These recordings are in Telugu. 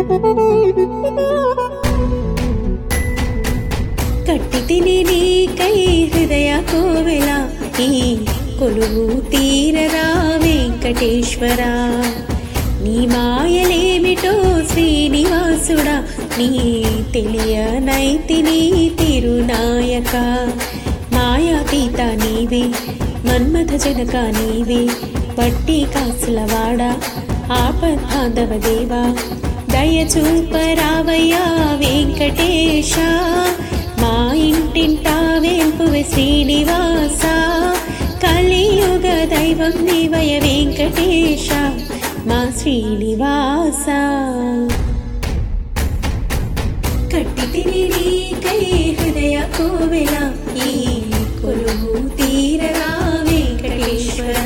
కట్టి తిని నీకై హృదయ కోవెల ఈ కొలువు తీరరా వెంకటేశ్వర నీ మాయలేమిటో శ్రీనివాసుడా నీ తెలియనైతిని తిరునాయక మాయాతీత నీవే మన్మథ జనక నీవే పట్టి కాసులవాడ ఆపద్బాంధవ దేవా దయ చూపరావయ్యా వెంకటేశ మా ఇంటింటా వేల్పువే శ్రీనివాస కలియుగ దైవం నీవయ వెంకటేశ మా శ్రీనివాస కట్టి తిని నీకై హృదయ కోవెల ఈ కొలువు తీరరా వెంకటేశ్వర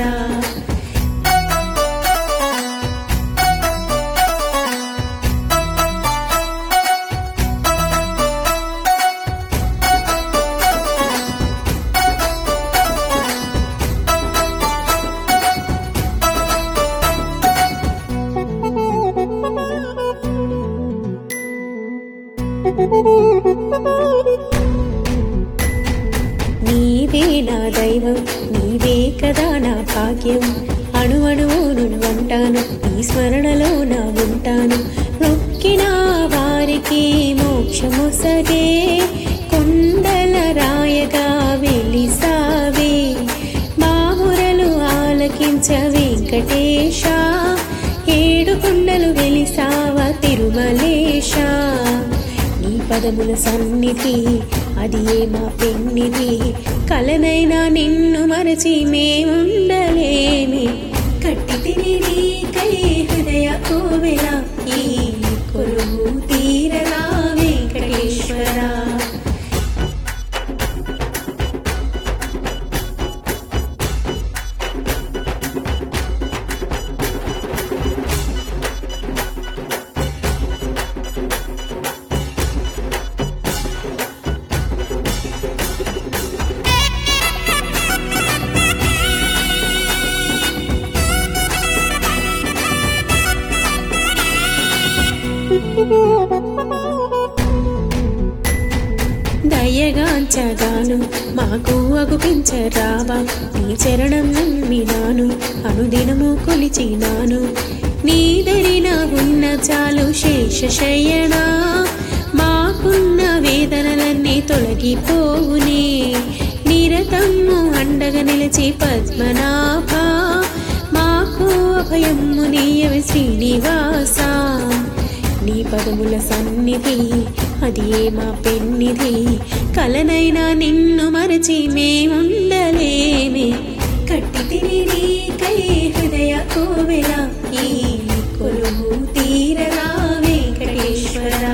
నీవే నా దైవం నీవే కదా నా భాగ్యం అణు అణువును అంటాను నీ స్మరణలో నా ఉంటాను మొక్కిన వారికి మోక్షమొసగే కొండల రాయగా వెలిసావే మామురలు ఆలకించ వెంకటేశ ఏడు కొండలు వెలిసావ తిరుమలేశ నీ పదముల సన్నిధి అది ఏ మా పెన్నిధి కలనైనా నిన్ను మరచి మేముండలేమి కట్టి తిని నీకై హృదయ కోవెల ఈ కొలువు తీరరా వెంకటేశ్వర దయగాంచగాను మాకు అగుపించరావా నీ చరణం నమ్మినాను అనుదినము కొలిచినాను నీ దరిన ఉన్న చాలు శేష శయనా మాకున్న వేదనలన్నీ తొలగిపోవునే నిరతము అండగా నిలిచి పద్మనాభ మాకు అభయము నీయవి శ్రీనివాస నీ పదముల సన్నిధి అది ఏ మా పెన్నిధి కలనైనా నిన్ను మరచి మేముండలేమే కట్టి తిని నీకై హృదయ కోవెల ఈ కొలువు తీరరా వెంకటేశ్వర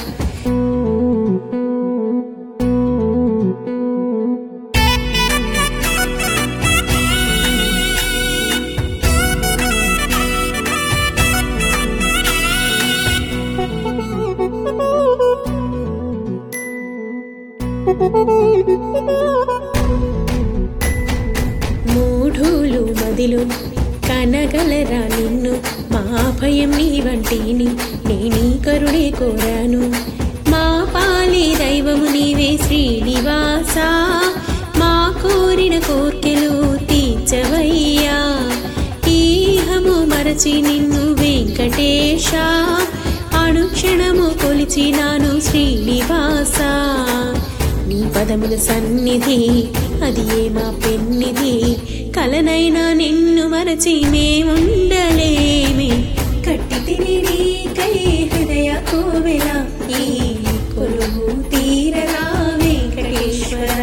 మూఢులు మదిలు కనగలరా నిన్ను మా భయం నీ వంటిని నేనీ కరుణే కోరాను మా పాలి దైవము నీవే శ్రీనివాస మా కోరిన కోర్కెలు తీర్చవయ్యా ఈహము మరచి నిన్ను వెంకటేశ అనుక్షణము కొలిచినాను శ్రీనివాస నీ పదముల సన్నిధి అది ఏ మా పెన్నిధి కలనైనా నిన్ను మరచి మేముండలేమి కట్టి తిని నీకై హృదయ కోవెల ఈ కొలువు తీరరా వెంకటేశ్వర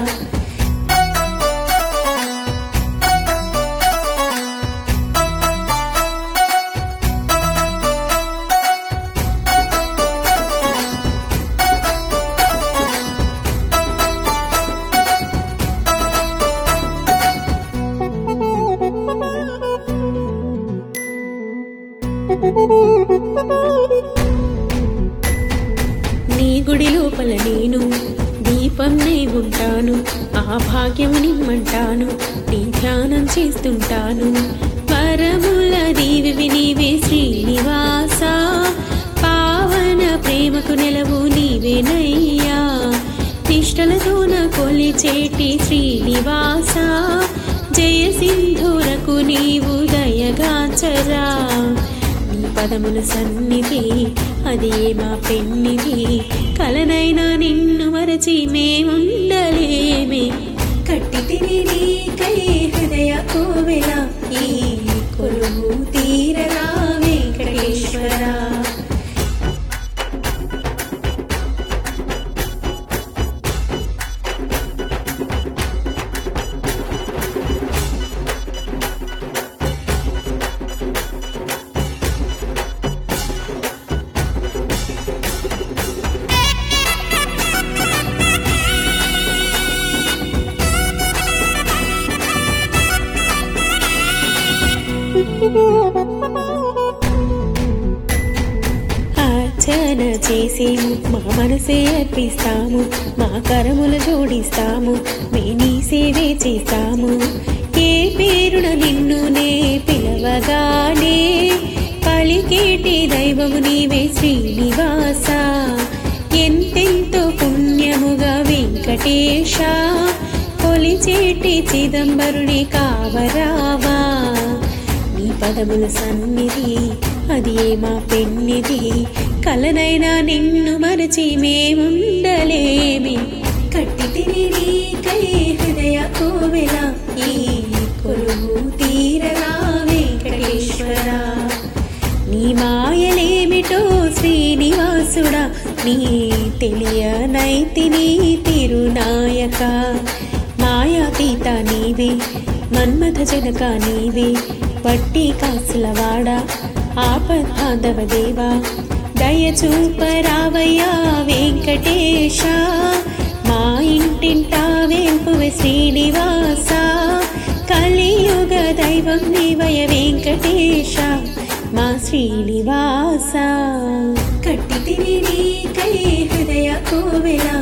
నీ గుడి లోపల నేను దీపం నే ఉంటాను ఆ భాగ్యము నిమ్మంటాను నీ ధ్యానం చేస్తుంటాను వరముల దీవి నీవే శ్రీనివాస పా నెలవు నీవేనయ్యా నిష్టలతోన కొలిచేటి శ్రీనివాస జయ సింధూరకు నీవు దయగాచరా నీ పదముల సన్నిధి అది మా పెన్నిది కలనైనా నిన్ను మరచి మేముండలేమే కట్టి తిని నీకై హృదయ కోవెల ఈ కొలువు తీరరా వెంకటేశ్వరా అర్చన చేసేము మా మనసే అర్పిస్తాము మా కరములు జోడిస్తాము మీ నీ సేవే చేస్తాము ఏ పేరున నిన్ను నే పిలవగానే పలికేటి దైవము నీవే శ్రీనివాస ఎంతెంతో పుణ్యముగా వెంకటేశ కొలిచేటి చిదంబరుని కావరావా నీ పదముల సన్నిధి అది మా పెన్నిది కలనైనా నిన్ను మరచి మేముండలేమి కట్టి తిని నీకై హృదయ కోవెల ఈ కొలువు తీరరా వెంకటేశ్వర నీ మాయలేమిటో శ్రీనివాసుడా నీ తెలియనైతిని తిరునాయక మాయాతీత నీవే మన్మథ జనక నీవే వట్టి కాసులవాడ ఆపద్బాంధవ దేవా దయ చూపరావయ్యా వెంకటేశ మా ఇంటింటా వేంపువే శ్రీనివాస కలియుగ దైవం నీవయ వెంకటేశ మా శ్రీనివాస కట్టి తిని నీకై హృదయ కోవెల